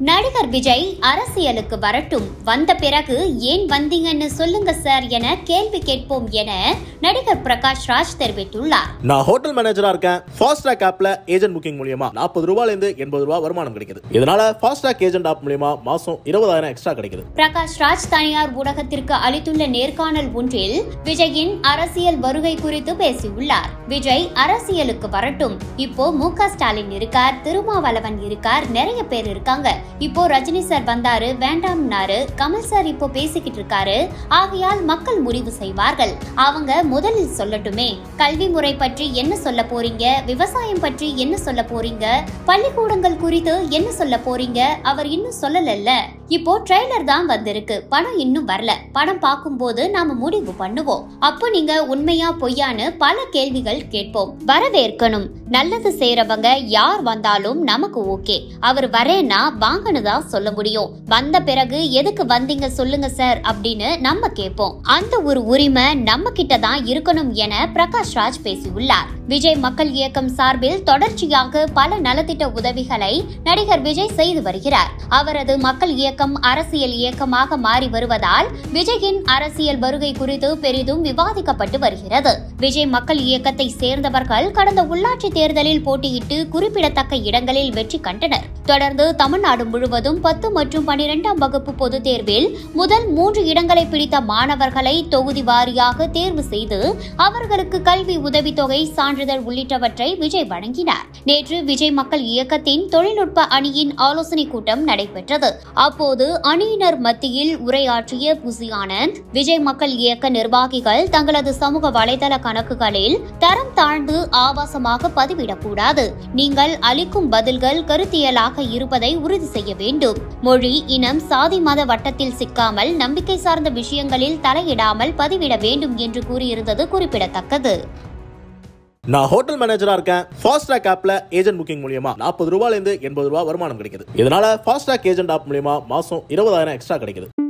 நடிகர் விஜய் அரசியலுக்கு வரட்டும் வந்த பிறகு ஏன் வந்தீங்கன்னு சொல்லுங்க சார் என கேள்வி கேட்போம் என நடிகர் பிரகாஷ் ராஜ் தெரிவித்துள்ளார் நான் ஹோட்டல் மேனேஜரா இருக்கேன் ஃபாஸ்ட் ட்ராக் ஆப்ல ஏஜென்ட் புக்கிங் மூலியமா நாற்பது ரூபாயில இருந்து எண்பது ரூபாய் வருமானம் கிடைக்குது இதனால ஃபாஸ்ட் ட்ராக் ஏஜென்ட் ஆப் மூலியமா மாசம் இருபதாயிரம் எக்ஸ்ட்ரா கிடைக்குது பிரகாஷ் ராஜ் தனியார் ஊடகத்திற்கு அளித்துள்ள நேர்காணல் ஒன்றில் விஜயின் அரசியல் வருகை குறித்து பேசியுள்ளார் விஜய் அரசியலுக்கு வரட்டும் இப்போ மு க ஸ்டாலின் இருக்கார் திருமாவளவன் இருக்கார் நிறைய பேர் இருக்காங்க இப்போ ரஜினி சார் வந்தாரு வேண்டாம்னாரு கமல் சார் இப்போ பேசிக்கிட்டு இருக்காரு ஆகையால் மக்கள் முடிவு செய்வார்கள் அவங்க முதலில் சொல்லட்டுமே கல்வி முறை பற்றி என்ன சொல்ல போறீங்க விவசாயம் பற்றி என்ன சொல்ல போறீங்க பள்ளிக்கூடங்கள் குறித்து என்ன சொல்ல போறீங்க அவர் இன்னும் சொல்லலல்ல இப்போ ட்ரெய்லர் தான் வந்திருக்கு படம் இன்னும் வரல படம் பார்க்கும்போது நாம முடிவு பண்ணுவோம் அப்போ நீங்க உண்மையா பொய்யான்னு பல கேள்விகள் கேட்போம் வரவேற்கணும் நல்லது செய்யறவங்க யார் வந்தாலும் நமக்கு ஓகே அவர் வரேன்னா வாங்கன்னு தான் சொல்ல முடியும் வந்த பிறகு எதுக்கு வந்தீங்க சொல்லுங்க சார் அப்படின்னு நம்ம கேட்போம் அந்த ஒரு உரிமை நம்ம கிட்ட தான் இருக்கணும் என பிரகாஷ் ராஜ் பேசியுள்ளார் விஜய் மக்கள் இயக்கம் சார்பில் தொடர்ச்சியாக பல நலத்திட்ட உதவிகளை நடிகர் விஜய் செய்து வருகிறார் அவரது மக்கள் இயக்கம் அரசியல் இயக்கமாக மாறி வருவதால் விஜயின் அரசியல் வருகை குறித்து பெரிதும் விவாதிக்கப்பட்டு வருகிறது விஜய் மக்கள் இயக்கத்தை சேர்ந்தவர்கள் கடந்த உள்ளாட்சி தேர்தலில் போட்டியிட்டு குறிப்பிடத்தக்க இடங்களில் வெற்றி கண்டனர் தொடர்ந்து தமிழ்நாடு முழுவதும் பத்து மற்றும் பனிரெண்டாம் வகுப்பு பொதுத் தேர்வில் முதல் மூன்று இடங்களை பிடித்த மாணவர்களை தொகுதி வாரியாக தேர்வு செய்து அவர்களுக்கு கல்வி உதவித்தொகை சான்றிதழ் உள்ளிட்டவற்றை விஜய் வழங்கினார் நேற்று விஜய் மக்கள் இயக்கத்தின் தொழில்நுட்ப அணியின் ஆலோசனை கூட்டம் நடைபெற்றது அப்போது அணியினர் மத்தியில் உரையாற்றிய புசி ஆனந்த் விஜய் மக்கள் இயக்க நிர்வாகிகள் தங்களது சமூக வலைதள கணக்குகளில் தரம் தாழ்ந்து ஆபாசமாக பதிவிடக்கூடாது நீங்கள் அளிக்கும் பதில்கள் கருத்தியலாக இருப்பதை உறுதி செய்ய வேண்டும் மொழி இனம் சாதி மத வட்டத்தில் சிக்காமல் நம்பிக்கை சார்ந்த விஷயங்களில் தலையிடாமல் பதிவிட வேண்டும் என்று கூறியிருந்தது குறிப்பிடத்தக்கது நான் ஹோட்டல் மேனேஜரா இருக்கேன் ஃபாஸ்ட் ட்ராக் ஆப்ல ஏஜென்ட் புக்கிங் மூலியமா நாற்பது ரூபாயில இருந்து எண்பது ரூபாய் வருமானம் கிடைக்குது இதனால ஃபாஸ்ட் ட்ராக் ஏஜென்ட் ஆப் மூலியமா மாசம் இருபதாயிரம் எக்ஸ்ட்ரா கிடைக்குது